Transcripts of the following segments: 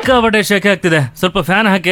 ಸಿಕ್ಕಾಪಟ್ಟೆ ಶೆಕೆ ಆಗ್ತಿದೆ ಸ್ವಲ್ಪ ಫ್ಯಾನ್ ಹಾಕಿ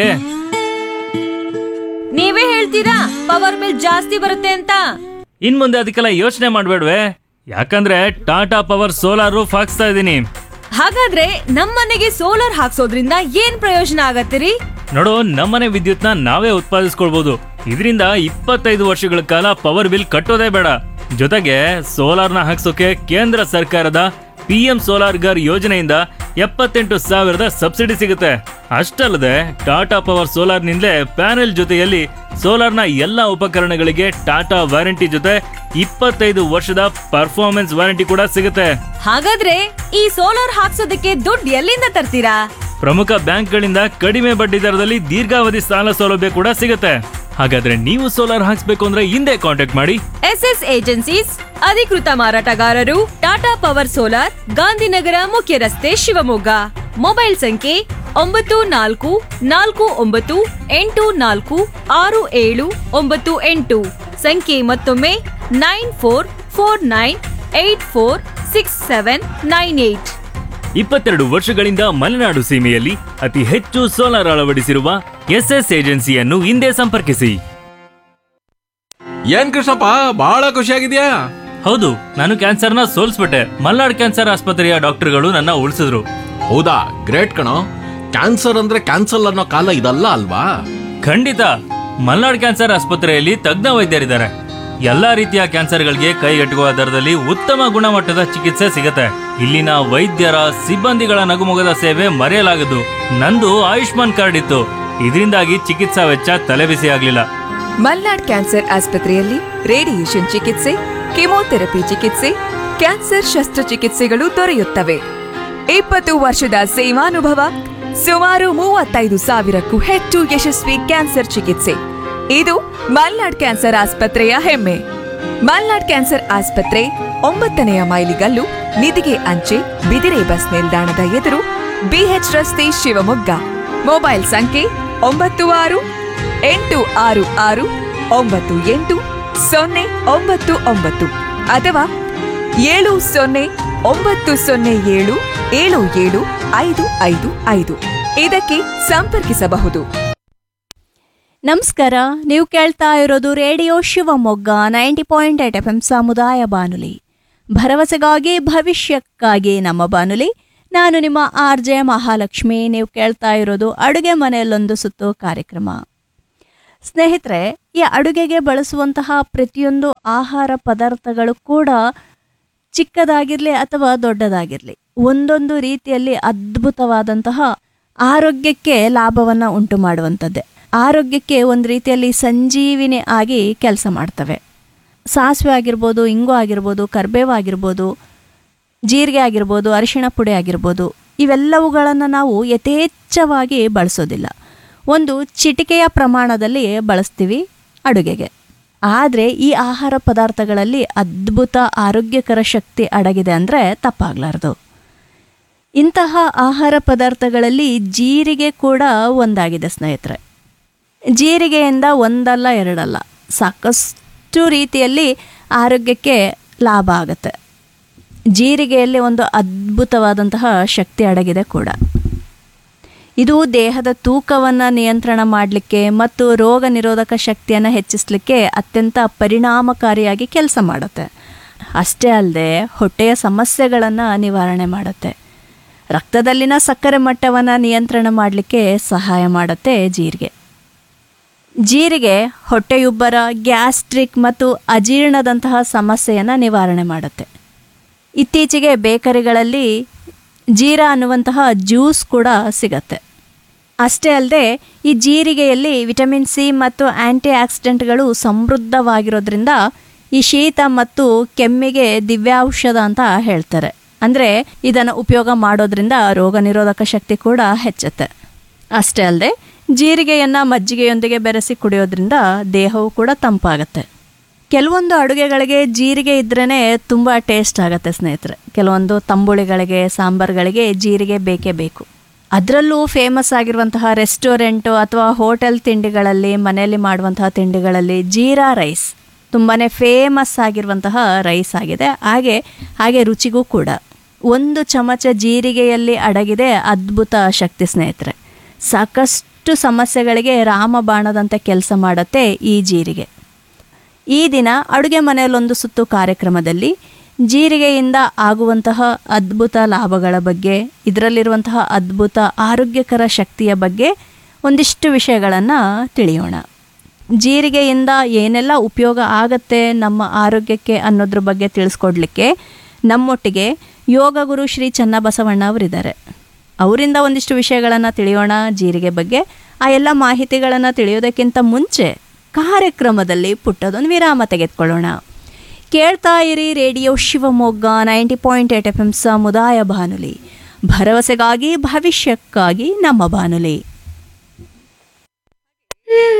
ನೀವೇ ಹೇಳ್ತೀರಾ ಪವರ್ ಬಿಲ್ ಜಾಸ್ತಿ ಬರುತ್ತೆ ಅಂತ ಇನ್ ಮುಂದೆ ಅದಕ್ಕೆಲ್ಲ ಯೋಚನೆ ಮಾಡ್ಬೇಡ್ವೆ ಯಾಕಂದ್ರೆ ಟಾಟಾ ಪವರ್ ಸೋಲಾರ್ ರೂಫ್ ಹಾಕ್ಸ್ತಾ ಇದ್ದೀನಿ ಹಾಗಾದ್ರೆ ನಮ್ಮನೆಗೆ ಸೋಲಾರ್ ಹಾಕ್ಸೋದ್ರಿಂದ ಏನ್ ಪ್ರಯೋಜನ ಆಗತ್ತಿರಿ ನೋಡು ನಮ್ಮನೆ ವಿದ್ಯುತ್ನ ನಾವೇ ಉತ್ಪಾದಿಸ್ಕೊಳ್ಬಹುದು ಇದರಿಂದ ಇಪ್ಪತ್ತೈದು ವರ್ಷಗಳ ಕಾಲ ಪವರ್ ಬಿಲ್ ಕಟ್ಟೋದೇ ಬೇಡ ಜೊತೆಗೆ ಸೋಲಾರ್ನ ಹಾಕ್ಸೋಕೆ ಕೇಂದ್ರ ಸರ್ಕಾರದ ಪಿ ಎಂ ಸೋಲಾರ್ ಗರ್ ಯೋಜನೆಯಿಂದ ಎಪ್ಪತ್ತೆಂಟು ಸಾವಿರದ ಸಬ್ಸಿಡಿ ಸಿಗುತ್ತೆ ಅಷ್ಟಲ್ಲದೆ ಟಾಟಾ ಪವರ್ ಸೋಲಾರ್ನಿಂದಲೇ ಪ್ಯಾನೆಲ್ ಜೊತೆಯಲ್ಲಿ ಸೋಲಾರ್ನ ಎಲ್ಲ ಉಪಕರಣಗಳಿಗೆ ಟಾಟಾ ವಾರಂಟಿ ಜೊತೆ ಇಪ್ಪತ್ತೈದು ವರ್ಷದ ಪರ್ಫಾರ್ಮೆನ್ಸ್ ವಾರಂಟಿ ಕೂಡ ಸಿಗುತ್ತೆ ಹಾಗಾದ್ರೆ ಈ ಸೋಲಾರ್ ಹಾಕ್ಸೋದಕ್ಕೆ ದುಡ್ಡು ಎಲ್ಲಿಂದ ತರ್ತೀರಾ ಪ್ರಮುಖ ಬ್ಯಾಂಕ್ಗಳಿಂದ ಕಡಿಮೆ ಬಡ್ಡಿ ದರದಲ್ಲಿ ದೀರ್ಘಾವಧಿ ಸಾಲ ಸೌಲಭ್ಯ ಕೂಡ ಸಿಗುತ್ತೆ ಹಾಗಾದ್ರೆ ನೀವು ಸೋಲಾರ್ ಹಾಕ್ಸ್ಬೇಕು ಅಂದ್ರೆ ಹಿಂದೆ ಕಾಂಟ್ಯಾಕ್ಟ್ ಮಾಡಿ ಎಸ್ ಎಸ್ ಏಜೆನ್ಸೀಸ್ ಅಧಿಕೃತ ಮಾರಾಟಗಾರರು ಟಾಟಾ ಪವರ್ ಸೋಲಾರ್ ಗಾಂಧಿನಗರ ಮುಖ್ಯ ರಸ್ತೆ ಶಿವಮೊಗ್ಗ ಮೊಬೈಲ್ ಸಂಖ್ಯೆ ಒಂಬತ್ತು ನಾಲ್ಕು ನಾಲ್ಕು ಒಂಬತ್ತು ಎಂಟು ನಾಲ್ಕು ಆರು ಏಳು ಒಂಬತ್ತು ಎಂಟು ಸಂಖ್ಯೆ ಮತ್ತೊಮ್ಮೆ nine four four nine eight four six seven nine eight ಇಪ್ಪತ್ತೆರಡು ವರ್ಷಗಳಿಂದ ಮಲೆನಾಡು ಸೀಮೆಯಲ್ಲಿ ಅತಿ ಹೆಚ್ಚು ಸೋಲಾರ್ ಅಳವಡಿಸಿರುವ ಎಸ್ಎಸ್ ಏಜೆನ್ಸಿಯನ್ನು ಹಿಂದೆ ಸಂಪರ್ಕಿಸಿ ಏನ್ ಕೃಷ್ಣಪ್ಪ ಬಹಳ ಖುಷಿಯಾಗಿದ್ಯಾ ಹೌದು ನಾನು ಕ್ಯಾನ್ಸರ್ನ ಸೋಲ್ಸ್ಬಿಟ್ಟೆ ಮಲ್ನಾಡ್ ಕ್ಯಾನ್ಸರ್ ಆಸ್ಪತ್ರೆಯ ಡಾಕ್ಟರ್ಗಳು ನನ್ನ ಉಳಿಸಿದ್ರು ಹೌದಾ ಗ್ರೇಟ್ ಕಣೋ ಕ್ಯಾನ್ಸರ್ ಅಂದ್ರೆ ಕ್ಯಾನ್ಸಲ್ ಅನ್ನೋ ಕಾಲ ಇದಲ್ಲ ಅಲ್ವಾ ಖಂಡಿತ ಮಲ್ನಾಡ್ ಕ್ಯಾನ್ಸರ್ ಆಸ್ಪತ್ರೆಯಲ್ಲಿ ತಜ್ಞ ವೈದ್ಯರಿದ್ದಾರೆ ಎಲ್ಲಾ ರೀತಿಯ ಕ್ಯಾನ್ಸರ್ಗಳಿಗೆ ಕೈಗೆಟುಕುವ ದರದಲ್ಲಿ ಉತ್ತಮ ಗುಣಮಟ್ಟದ ಚಿಕಿತ್ಸೆ ಸಿಗತ್ತೆ ಇಲ್ಲಿನ ವೈದ್ಯರ ಸಿಬ್ಬಂದಿಗಳ ನಗುಮೊಗದ ಸೇವೆ ಮರೆಯಲಾಗದು ನಂದು ಆಯುಷ್ಮಾನ್ ಕಾರ್ಡ್ ಇತ್ತು ಇದರಿಂದಾಗಿ ಚಿಕಿತ್ಸಾ ವೆಚ್ಚ ತಲೆಬಿಸಿ ಆಗ್ಲಿಲ್ಲ ಮಲ್ನಾಡ್ ಕ್ಯಾನ್ಸರ್ ಆಸ್ಪತ್ರೆಯಲ್ಲಿ ರೇಡಿಯೇಷನ್ ಚಿಕಿತ್ಸೆ ಕೆಮೊಥೆರಪಿ ಚಿಕಿತ್ಸೆ ಕ್ಯಾನ್ಸರ್ ಶಸ್ತ್ರಚಿಕಿತ್ಸೆಗಳು ದೊರೆಯುತ್ತವೆ ಇಪ್ಪತ್ತು ವರ್ಷದ ಸೇವಾನುಭವ ಸುಮಾರು ಮೂವತ್ತೈದು ಸಾವಿರಕ್ಕೂ ಹೆಚ್ಚು ಯಶಸ್ವಿ ಕ್ಯಾನ್ಸರ್ ಚಿಕಿತ್ಸೆ ಇದು ಮಲ್ನಾಡ್ ಕ್ಯಾನ್ಸರ್ ಆಸ್ಪತ್ರೆಯ ಹೆಮ್ಮೆ ಮಲ್ನಾಡ್ ಕ್ಯಾನ್ಸರ್ ಆಸ್ಪತ್ರೆ ಒಂಬತ್ತನೆಯ ಮೈಲಿಗಲ್ಲು ನಿಧಿಗೆ ಅಂಚೆ ಬಿದಿರೆ ಬಸ್ ನಿಲ್ದಾಣದ ಎದುರು ಬಿಎಚ್ ರಸ್ತೆ ಶಿವಮೊಗ್ಗ ಮೊಬೈಲ್ ಸಂಖ್ಯೆ ಒಂಬತ್ತು ಆರು ಎಂಟು ಆರು ಆರು ಒಂಬತ್ತು ಎಂಟು ಸೊನ್ನೆ ಒಂಬತ್ತು ಒಂಬತ್ತು ಅಥವಾ ಏಳು ಸೊನ್ನೆ ಒಂಬತ್ತು ಸೊನ್ನೆ ಏಳು ಏಳು ಏಳು ಐದು ಐದು ಐದು ಇದಕ್ಕೆ ಸಂಪರ್ಕಿಸಬಹುದು ನಮಸ್ಕಾರ ನೀವು ಕೇಳ್ತಾ ಇರೋದು radio Shivamogga ninety point eight F M ಸಮುದಾಯ ಬಾನುಲಿ ಭರವಸೆಗಾಗಿ ಭವಿಷ್ಯಕ್ಕಾಗಿ ನಮ್ಮ ಬಾನುಲಿ ನಾನು ನಿಮ್ಮ ಆರ್ ಜೆ ಮಹಾಲಕ್ಷ್ಮಿ ನೀವು ಕೇಳ್ತಾ ಇರೋದು ಅಡುಗೆ ಮನೆಯಲ್ಲೊಂದು ಸುತ್ತು ಕಾರ್ಯಕ್ರಮ ಸ್ನೇಹಿತರೆ ಈ ಅಡುಗೆಗೆ ಬಳಸುವಂತಹ ಪ್ರತಿಯೊಂದು ಆಹಾರ ಪದಾರ್ಥಗಳು ಕೂಡ ಚಿಕ್ಕದಾಗಿರಲಿ ಅಥವಾ ದೊಡ್ಡದಾಗಿರಲಿ ಒಂದೊಂದು ರೀತಿಯಲ್ಲಿ ಅದ್ಭುತವಾದಂತಹ ಆರೋಗ್ಯಕ್ಕೆ ಲಾಭವನ್ನು ಉಂಟು ಮಾಡುವಂಥದ್ದೇ ಆರೋಗ್ಯಕ್ಕೆ ಒಂದು ರೀತಿಯಲ್ಲಿ ಸಂಜೀವಿನಿ ಆಗಿ ಕೆಲಸ ಮಾಡ್ತವೆ ಸಾಸಿವೆ ಆಗಿರ್ಬೋದು ಇಂಗು ಆಗಿರ್ಬೋದು ಕರ್ಬೇವು ಆಗಿರ್ಬೋದು ಜೀರಿಗೆ ಆಗಿರ್ಬೋದು ಅರಿಶಿಣ ಪುಡಿ ಆಗಿರ್ಬೋದು ಇವೆಲ್ಲವುಗಳನ್ನು ನಾವು ಯಥೇಚ್ಛವಾಗಿ ಬಳಸೋದಿಲ್ಲ ಒಂದು ಚಿಟಿಕೆಯ ಪ್ರಮಾಣದಲ್ಲಿ ಬಳಸ್ತೀವಿ ಅಡುಗೆಗೆ ಆದರೆ ಈ ಆಹಾರ ಪದಾರ್ಥಗಳಲ್ಲಿ ಅದ್ಭುತ ಆರೋಗ್ಯಕರ ಶಕ್ತಿ ಅಡಗಿದೆ ಅಂದರೆ ತಪ್ಪಾಗಲಾರ್ದು ಇಂತಹ ಆಹಾರ ಪದಾರ್ಥಗಳಲ್ಲಿ ಜೀರಿಗೆ ಕೂಡ ಒಂದಾಗಿದೆ ಸ್ನೇಹಿತರೆ ಜೀರಿಗೆಯಿಂದ ಒಂದಲ್ಲ ಎರಡಲ್ಲ ಸಾಕಷ್ಟು ರೀತಿಯಲ್ಲಿ ಆರೋಗ್ಯಕ್ಕೆ ಲಾಭ ಆಗುತ್ತೆ ಜೀರಿಗೆಯಲ್ಲಿ ಒಂದು ಅದ್ಭುತವಾದಂತಹ ಶಕ್ತಿ ಅಡಗಿದೆ ಕೂಡ ಇದು ದೇಹದ ತೂಕವನ್ನು ನಿಯಂತ್ರಣ ಮಾಡಲಿಕ್ಕೆ ಮತ್ತು ರೋಗ ನಿರೋಧಕ ಶಕ್ತಿಯನ್ನು ಹೆಚ್ಚಿಸಲಿಕ್ಕೆ ಅತ್ಯಂತ ಪರಿಣಾಮಕಾರಿಯಾಗಿ ಕೆಲಸ ಮಾಡುತ್ತೆ ಅಷ್ಟೇ ಅಲ್ಲದೆ ಹೊಟ್ಟೆಯ ಸಮಸ್ಯೆಗಳನ್ನು ನಿವಾರಣೆ ಮಾಡುತ್ತೆ ರಕ್ತದಲ್ಲಿನ ಸಕ್ಕರೆ ಮಟ್ಟವನ್ನು ನಿಯಂತ್ರಣ ಮಾಡಲಿಕ್ಕೆ ಸಹಾಯ ಮಾಡುತ್ತೆ ಜೀರಿಗೆ ಜೀರಿಗೆ ಹೊಟ್ಟೆಯುಬ್ಬರ ಗ್ಯಾಸ್ಟ್ರಿಕ್ ಮತ್ತು ಅಜೀರ್ಣದಂತಹ ಸಮಸ್ಯೆಯನ್ನು ನಿವಾರಣೆ ಮಾಡುತ್ತೆ ಇತ್ತೀಚೆಗೆ ಬೇಕರಿಗಳಲ್ಲಿ ಜೀರಾ ಅನ್ನುವಂತಹ ಜ್ಯೂಸ್ ಕೂಡ ಸಿಗತ್ತೆ ಅಷ್ಟೇ ಅಲ್ಲದೆ ಈ ಜೀರಿಗೆಯಲ್ಲಿ ವಿಟಮಿನ್ ಸಿ ಮತ್ತು ಆ್ಯಂಟಿ ಆಕ್ಸಿಡೆಂಟ್ಗಳು ಸಮೃದ್ಧವಾಗಿರೋದ್ರಿಂದ ಈ ಶೀತ ಮತ್ತು ಕೆಮ್ಮಿಗೆ ದಿವ್ಯೌಷಧ ಅಂತ ಹೇಳ್ತಾರೆ ಅಂದರೆ ಇದನ್ನು ಉಪಯೋಗ ಮಾಡೋದ್ರಿಂದ ರೋಗ ನಿರೋಧಕ ಶಕ್ತಿ ಕೂಡ ಹೆಚ್ಚುತ್ತೆ ಅಷ್ಟೇ ಅಲ್ಲದೆ ಜೀರಿಗೆಯನ್ನು ಮಜ್ಜಿಗೆಯೊಂದಿಗೆ ಬೆರೆಸಿ ಕುಡಿಯೋದ್ರಿಂದ ದೇಹವು ಕೂಡ ತಂಪಾಗುತ್ತೆ ಕೆಲವೊಂದು ಅಡುಗೆಗಳಿಗೆ ಜೀರಿಗೆ ಇದ್ರೇ ತುಂಬ ಟೇಸ್ಟ್ ಆಗುತ್ತೆ ಸ್ನೇಹಿತರೆ ಕೆಲವೊಂದು ತಂಬುಳಿಗಳಿಗೆ ಸಾಂಬಾರುಗಳಿಗೆ ಜೀರಿಗೆ ಬೇಕೇ ಬೇಕು ಅದರಲ್ಲೂ ಫೇಮಸ್ ಆಗಿರುವಂತಹ ರೆಸ್ಟೋರೆಂಟು ಅಥವಾ ಹೋಟೆಲ್ ತಿಂಡಿಗಳಲ್ಲಿ ಮನೆಯಲ್ಲಿ ಮಾಡುವಂತಹ ತಿಂಡಿಗಳಲ್ಲಿ ಜೀರಾ ರೈಸ್ ತುಂಬಾ ಫೇಮಸ್ ಆಗಿರುವಂತಹ ರೈಸ್ ಆಗಿದೆ ಹಾಗೆ ಹಾಗೆ ರುಚಿಗೂ ಕೂಡ ಒಂದು ಚಮಚ ಜೀರಿಗೆಯಲ್ಲಿ ಅಡಗಿದೆ ಅದ್ಭುತ ಶಕ್ತಿ ಸ್ನೇಹಿತರೆ ಸಾಕಷ್ಟು ಸಮಸ್ಯೆಗಳಿಗೆ ರಾಮಬಾಣದಂತೆ ಕೆಲಸ ಮಾಡುತ್ತೆ ಈ ಜೀರಿಗೆ ಈ ದಿನ ಅಡುಗೆ ಮನೆಯಲ್ಲೊಂದು ಸುತ್ತು ಕಾರ್ಯಕ್ರಮದಲ್ಲಿ ಜೀರಿಗೆಯಿಂದ ಆಗುವಂತಹ ಅದ್ಭುತ ಲಾಭಗಳ ಬಗ್ಗೆ ಇದರಲ್ಲಿರುವಂತಹ ಅದ್ಭುತ ಆರೋಗ್ಯಕರ ಶಕ್ತಿಯ ಬಗ್ಗೆ ಒಂದಿಷ್ಟು ವಿಷಯಗಳನ್ನು ತಿಳಿಯೋಣ ಜೀರಿಗೆಯಿಂದ ಏನೆಲ್ಲ ಉಪಯೋಗ ಆಗತ್ತೆ ನಮ್ಮ ಆರೋಗ್ಯಕ್ಕೆ ಅನ್ನೋದ್ರ ಬಗ್ಗೆ ತಿಳಿಸ್ಕೊಡ್ಲಿಕ್ಕೆ ನಮ್ಮೊಟ್ಟಿಗೆ ಯೋಗ ಗುರು ಶ್ರೀ ಚನ್ನಬಸವಣ್ಣ ಅವರಿದ್ದಾರೆ ಅವರಿಂದ ಒಂದಿಷ್ಟು ವಿಷಯಗಳನ್ನು ತಿಳಿಯೋಣ ಜೀರಿಗೆ ಬಗ್ಗೆ ಆ ಎಲ್ಲ ಮಾಹಿತಿಗಳನ್ನು ತಿಳಿಯೋದಕ್ಕಿಂತ ಮುಂಚೆ ಕಾರ್ಯಕ್ರಮದಲ್ಲಿ ಪುಟ್ಟದೊಂದು ವಿರಾಮ ತೆಗೆದುಕೊಳ್ಳೋಣ ಕೇಳ್ತಾ ಇರಿ radio Shivamogga ninety point eight F M ಸಮುದಾಯ ಬಾನುಲಿ ಭರವಸೆಗಾಗಿ ಭವಿಷ್ಯಕ್ಕಾಗಿ ನಮ್ಮ ಬಾನುಲಿ